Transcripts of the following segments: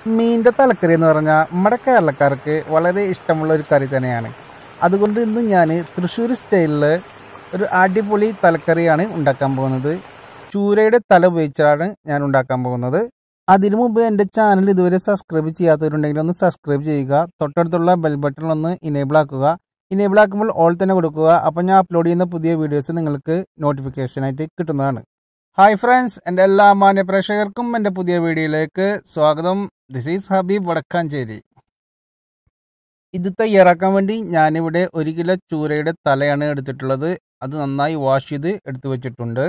മീനിന്റെ തലക്കറി എന്ന് പറഞ്ഞാൽ നമ്മുടെ കേരളക്കാർക്ക് വളരെ ഇഷ്ടമുള്ള ഒരു കറി തന്നെയാണ് അതുകൊണ്ട് ഇന്ന് ഞാൻ തൃശ്ശൂർ സ്റ്റൈലില് ഒരു അടിപൊളി തലക്കറിയാണ് ഉണ്ടാക്കാൻ പോകുന്നത് ചൂരയുടെ തല ഉപയോഗിച്ചാണ് ഞാൻ ഉണ്ടാക്കാൻ പോകുന്നത് അതിനു മുമ്പ് എൻ്റെ ചാനൽ ഇതുവരെ സബ്സ്ക്രൈബ് ചെയ്യാത്തവരുണ്ടെങ്കിൽ ഒന്ന് സബ്സ്ക്രൈബ് ചെയ്യുക തൊട്ടടുത്തുള്ള ബെൽ ബട്ടൺ ഒന്ന് ഇനേബിൾ ആക്കുക ഇനേബിൾ ആക്കുമ്പോൾ ഓൾ തന്നെ കൊടുക്കുക അപ്പോൾ ഞാൻ അപ്ലോഡ് ചെയ്യുന്ന പുതിയ വീഡിയോസ് നിങ്ങൾക്ക് നോട്ടിഫിക്കേഷനായിട്ട് കിട്ടുന്നതാണ് ഹായ് ഫ്രണ്ട്സ് എൻ്റെ എല്ലാ മാന്യ പ്രേക്ഷകർക്കും എൻ്റെ പുതിയ വീഡിയോയിലേക്ക് സ്വാഗതം ദിസ് ഈസ് ഹബീബ് വടക്കാഞ്ചേരി ഇത് തയ്യാറാക്കാൻ വേണ്ടി ഞാനിവിടെ ഒരു കിലോ ചൂരയുടെ തലയാണ് എടുത്തിട്ടുള്ളത് അത് നന്നായി വാഷ് ചെയ്ത് എടുത്തു വെച്ചിട്ടുണ്ട്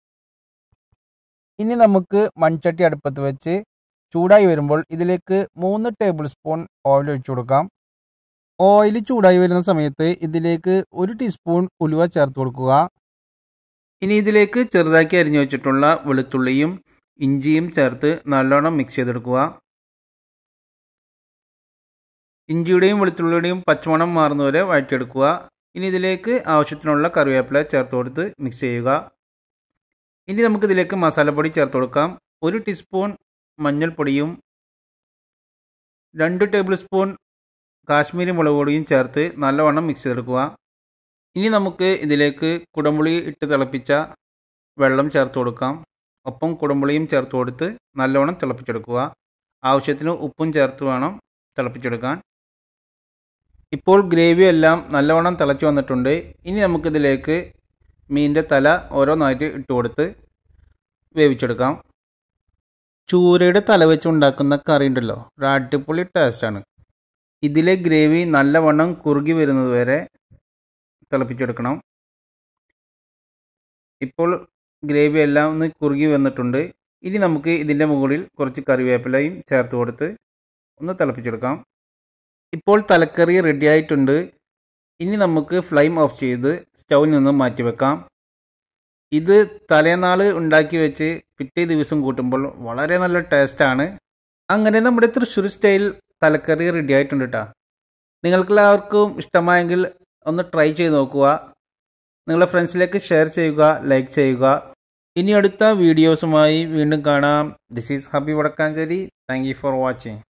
ഇനി നമുക്ക് മൺചട്ടി അടുപ്പത്ത് വെച്ച് ചൂടായി വരുമ്പോൾ ഇതിലേക്ക് മൂന്ന് ടേബിൾ സ്പൂൺ ഓയിൽ ഒഴിച്ചു കൊടുക്കാം ഓയിൽ ചൂടായി വരുന്ന സമയത്ത് ഇതിലേക്ക് ഒരു ടീസ്പൂൺ ഉലുവ ചേർത്ത് കൊടുക്കുക ഇനി ഇതിലേക്ക് ചെറുതാക്കി അരിഞ്ഞു വെച്ചിട്ടുള്ള വെളുത്തുള്ളിയും ഇഞ്ചിയും ചേർത്ത് നല്ലോണം മിക്സ് ചെയ്തെടുക്കുക ഇഞ്ചിയുടെയും വെളുത്തുള്ളിയുടെയും പച്ചമണം മാറുന്നവരെ വഴറ്റിയെടുക്കുക ഇനി ഇതിലേക്ക് ആവശ്യത്തിനുള്ള കറിവേപ്പില ചേർത്ത് കൊടുത്ത് മിക്സ് ചെയ്യുക ഇനി നമുക്ക് ഇതിലേക്ക് മസാലപ്പൊടി ചേർത്ത് കൊടുക്കാം ഒരു ടീസ്പൂൺ മഞ്ഞൾപ്പൊടിയും രണ്ട് ടേബിൾ സ്പൂൺ കാശ്മീരി മുളക് പൊടിയും ചേർത്ത് നല്ലവണ്ണം മിക്സ് ചെയ്തെടുക്കുക ഇനി നമുക്ക് ഇതിലേക്ക് കുടംപുളി ഇട്ട് തിളപ്പിച്ച വെള്ളം ചേർത്ത് കൊടുക്കാം ഒപ്പം കുടംപുളിയും ചേർത്ത് കൊടുത്ത് നല്ലവണ്ണം തിളപ്പിച്ചെടുക്കുക ആവശ്യത്തിന് ഉപ്പും ചേർത്ത് വേണം തിളപ്പിച്ചെടുക്കാൻ ഇപ്പോൾ ഗ്രേവി എല്ലാം നല്ലവണ്ണം തിളച്ച് വന്നിട്ടുണ്ട് ഇനി നമുക്കിതിലേക്ക് മീനിൻ്റെ തല ഓരോന്നായിട്ട് ഇട്ട് കൊടുത്ത് വേവിച്ചെടുക്കാം ചൂരയുടെ തല വെച്ച് ഉണ്ടാക്കുന്ന കറി ഉണ്ടല്ലോ ഒരു അടിപൊളി ടേസ്റ്റാണ് ഇതിലെ ഗ്രേവി നല്ലവണ്ണം കുറുകി വരുന്നത് വരെ തിളപ്പിച്ചെടുക്കണം ഇപ്പോൾ ഗ്രേവി എല്ലാം ഒന്ന് കുറുകി വന്നിട്ടുണ്ട് ഇനി നമുക്ക് ഇതിൻ്റെ മുകളിൽ കുറച്ച് കറിവേപ്പിലയും ചേർത്ത് കൊടുത്ത് ഒന്ന് തിളപ്പിച്ചെടുക്കാം ഇപ്പോൾ തലക്കറി റെഡി ആയിട്ടുണ്ട് ഇനി നമുക്ക് ഫ്ലെയിം ഓഫ് ചെയ്ത് സ്റ്റൗവിൽ നിന്ന് മാറ്റി വെക്കാം ഇത് തലേനാൾ ഉണ്ടാക്കി വെച്ച് പിറ്റേ ദിവസം കൂട്ടുമ്പോൾ വളരെ നല്ല ടേസ്റ്റാണ് അങ്ങനെ നമ്മുടെ തൃശ്ശൂർ സ്റ്റൈൽ തലക്കറി റെഡി ആയിട്ടുണ്ട് കേട്ടോ നിങ്ങൾക്കെല്ലാവർക്കും ഇഷ്ടമായെങ്കിൽ ഒന്ന് ട്രൈ ചെയ്ത് നോക്കുക നിങ്ങളുടെ ഫ്രണ്ട്സിലേക്ക് ഷെയർ ചെയ്യുക ലൈക്ക് ചെയ്യുക ഇനി അടുത്ത വീഡിയോസുമായി വീണ്ടും കാണാം this is Habi Vadakkanchery thank you for watching